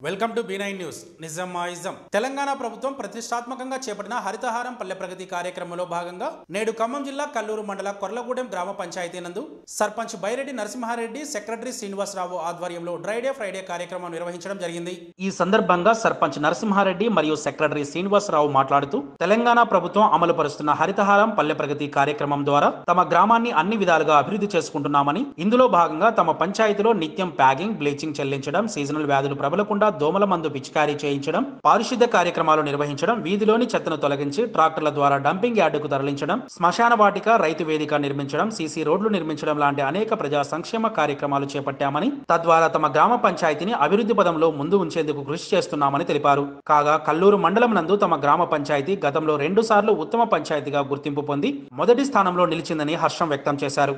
welcome to B nine news నిజామాయిజం తెలంగాణ ప్రభుత్వం ప్రతిష్టాత్మకంగా చేపట్టిన హరితహారం పల్లె ప్రగతి కార్యక్రమంలో భాగంగా నేడు ఖమ్మం జిల్లా కల్లూరు మండల కొర్లగూడెం గ్రామ పంచాయతీ నందు సర్పంచ్ బైరెడ్డి నరసింహారెడ్డి సెక్రటరీ శ్రీనివాసరావు ఆధ్వర్యంలో డ్రైడే ఫ్రైడే కార్యక్రమం నిర్వహించడం జరిగింది ఈ సందర్భంగా సర్పంచ్ నరసింహారెడ్డి మరియు సెక్రటరీ శ్రీనివాసరావు మాట్లాడుతూ తెలంగాణ ప్రభుత్వం అమలు పరుస్తున్న హరితహారం పల్లె ప్రగతి కార్యక్రమం ద్వారా తమ గ్రామాన్ని అన్ని విధాలుగా అభివృద్ధి చేసుకుంటున్నామని ఇందులో భాగంగా తమ పంచాయతీలో నిత్యం ప్యాగింగ్ బ్లీచింగ్ చెల్లించడం సీజనల్ వ్యాధులు ప్రబలకుండా దోమల మందు పిచికారీ చేయించడం పారిశుద్ధ కార్యక్రమాలు నిర్వహించడం వీధిలోని చెత్తను తొలగించి ట్రాక్టర్ల ద్వారా డంపింగ్ యార్డుకు తరలించడం శ్మశాన వాటిక రైతు వేదిక నిర్మించడం సీసీ రోడ్లు నిర్మించడం లాంటి అనేక ప్రజా సంక్షేమ కార్యక్రమాలు చేపట్టామని తద్వారా తమ గ్రామ పంచాయతీని అభివృద్ధి పదంలో ముందు ఉంచేందుకు కృషి చేస్తున్నామని తెలిపారు కాగా కల్లూరు మండలం నందు తమ గ్రామ పంచాయతీ గతంలో రెండు సార్లు ఉత్తమ పంచాయతీగా గుర్తింపు పొంది మొదటి స్థానంలో నిలిచిందని హర్షం వ్యక్తం చేశారు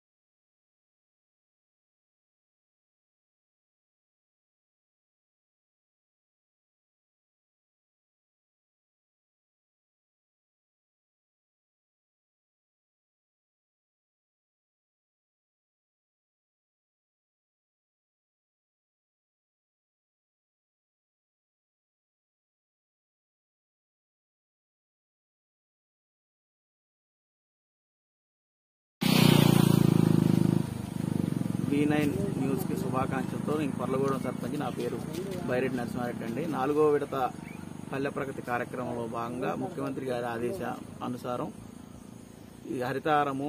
బీ నైన్ న్యూస్కి శుభాకాంక్షలతో నేను కొర్లగూడెం సర్పంచ్ నా పేరు బైరెడ్డి నరసింహారెడ్డి అండి నాలుగో విడత పల్లె ప్రగతి కార్యక్రమంలో భాగంగా ముఖ్యమంత్రి గారి ఆదేశ అనుసారం ఈ హరితారము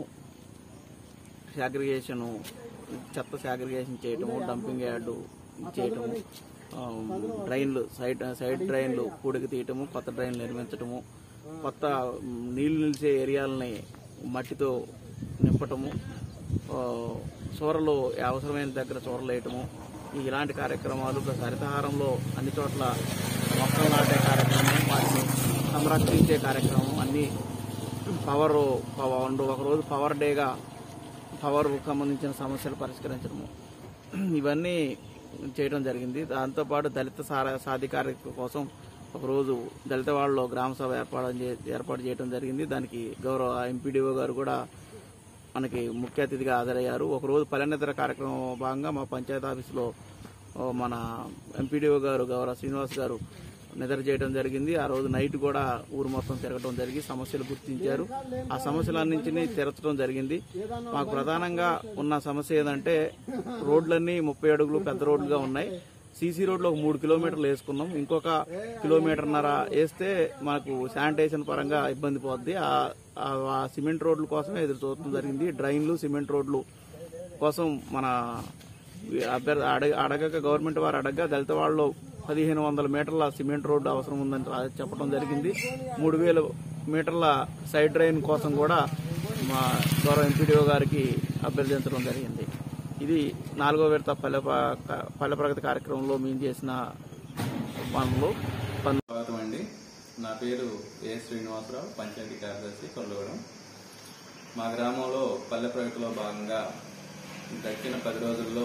శాగ్రిగేషను చెత్త శాగ్రిగేషన్ చేయటము డంపింగ్ యార్డు చేయటము ఆ, డ్రైన్లు సైడ్ సైడ్ డ్రైన్లు పూడికి తీయటము కొత్త డ్రైన్లు నిర్మించటము కొత్త మ్, నీళ్లు నిలిచే ఏరియాలని మట్టితో నింపటము ఆ, చోరలు అవసరమైన దగ్గర చోరలు వేయటము ఇలాంటి కార్యక్రమాలు ప్లస్ హరితహారంలో అన్ని చోట్ల మొక్కలు నాటే కార్యక్రమం వాటిని సంరక్షించే కార్యక్రమం అన్ని పవర్ పవర్ ఒకరోజు పవర్ డేగా పవర్ సంబంధించిన సమస్యలు పరిష్కరించడము ఇవన్నీ చేయడం జరిగింది దాంతోపాటు దళిత సార సాధికారిక కోసం ఒకరోజు దళిత వాళ్ళలో గ్రామ సభ ఏర్పాటు చే- ఏర్పాటు చేయడం జరిగింది దానికి గౌరవ ఎంపీడీఓ గారు కూడా మనకి ముఖ్య అతిథిగా హాజరయ్యారు ఒకరోజు పల్లెనిద్ర కార్యక్రమం భాగంగా మా పంచాయతీ ఆఫీసులో ఓ, మన ఎంపీడీఓ గారు గౌరవ శ్రీనివాస్ గారు నిద్ర చేయడం జరిగింది ఆ రోజు నైట్ కూడా ఊరు మొత్తం తిరగడం జరిగి సమస్యలు గుర్తించారు ఆ సమస్యలన్నింటినీ తీర్చడం జరిగింది మాకు ప్రధానంగా ఉన్న సమస్య ఏదంటే రోడ్లన్నీ ముప్పై అడుగులు పెద్ద రోడ్లుగా ఉన్నాయి సీసీ రోడ్లు ఒక మూడు కిలోమీటర్లు వేసుకున్నాం ఇంకొక కిలోమీటర్న్నర వేస్తే మనకు శానిటేషన్ పరంగా ఇబ్బంది పోద్ది ఆ- ఆ ఆ సిమెంట్ రోడ్ల కోసమే ఎదురు చూడటం జరిగింది డ్రైన్లు సిమెంట్ రోడ్లు కోసం మన అభ్యర్థి అడగ అడగక గవర్నమెంట్ వారు అడగగా దళిత వాళ్ళలో పదిహేను వందల మీటర్ల సిమెంట్ రోడ్డు అవసరం ఉందని రా- చెప్పడం జరిగింది మూడు వేల మీటర్ల సైడ్ డ్రైన్ కోసం కూడా మా గౌరవ ఎంపీడీఓ గారికి అభ్యర్థించడం జరిగింది ఇది నాలుగో విడత పల్లె ప- పల్లె ప్రగతి కార్యక్రమంలో మేము చేసిన పనులు పనులు స్వాగతం అండి నా పేరు ఏ శ్రీనివాసరావు పంచాయతీ కార్యదర్శి కొల్లగూడెం మా గ్రామంలో పల్లె ప్రగతిలో భాగంగా గడిచిన పది రోజుల్లో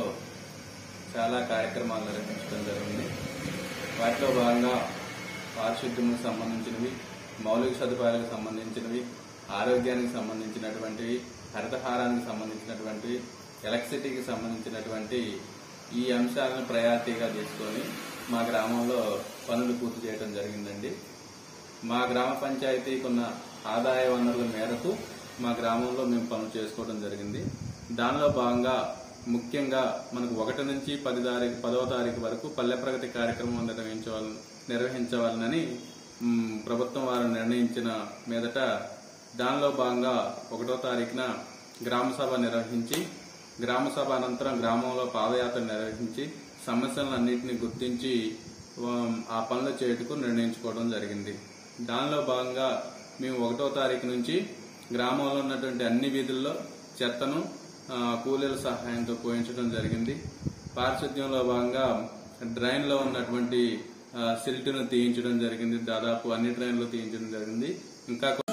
చాలా కార్యక్రమాలు నిర్వహించడం జరిగింది వాటిలో భాగంగా పారిశుద్ధ్యములకు సంబంధించినవి మౌలిక సదుపాయాలకు సంబంధించినవి ఆరోగ్యానికి సంబంధించినటువంటివి హరితహారానికి సంబంధించినటువంటివి ఎలక్ట్రిసిటీకి సంబంధించినటువంటి ఈ అంశాలను ప్రయారిటీగా తీసుకొని మా గ్రామంలో పనులు పూర్తి చేయడం జరిగిందండి మా గ్రామ పంచాయతీకి ఉన్న ఆదాయ వనరుల మేరకు మా గ్రామంలో మేము పనులు చేసుకోవడం జరిగింది దానిలో భాగంగా ముఖ్యంగా మనకు ఒకటి నుంచి పది తారీఖు పదవ తారీఖు వరకు పల్లె ప్రగతి కార్యక్రమం నిర్వహించవాలని నిర్వహించవాలని మ్, ప్రభుత్వం వారు నిర్ణయించిన మీదట దానిలో భాగంగా ఒకటో తారీఖున గ్రామ సభ నిర్వహించి గ్రామ సభ అనంతరం గ్రామంలో పాదయాత్ర నిర్వహించి సమస్యలన్నింటినీ గుర్తించి ఉమ్, ఆ పనులు చేయుటకు నిర్ణయించుకోవడం జరిగింది దానిలో భాగంగా మేము ఒకటో తారీఖు నుంచి గ్రామంలో ఉన్నటువంటి అన్ని వీధుల్లో చెత్తను ఆ, కూలీల సహాయంతో పోయించడం జరిగింది పారిశుద్ధ్యంలో భాగంగా డ్రైన్లో ఉన్నటువంటి సిల్ట్ను తీయించడం జరిగింది దాదాపు అన్ని డ్రైన్లు తీయించడం జరిగింది ఇంకా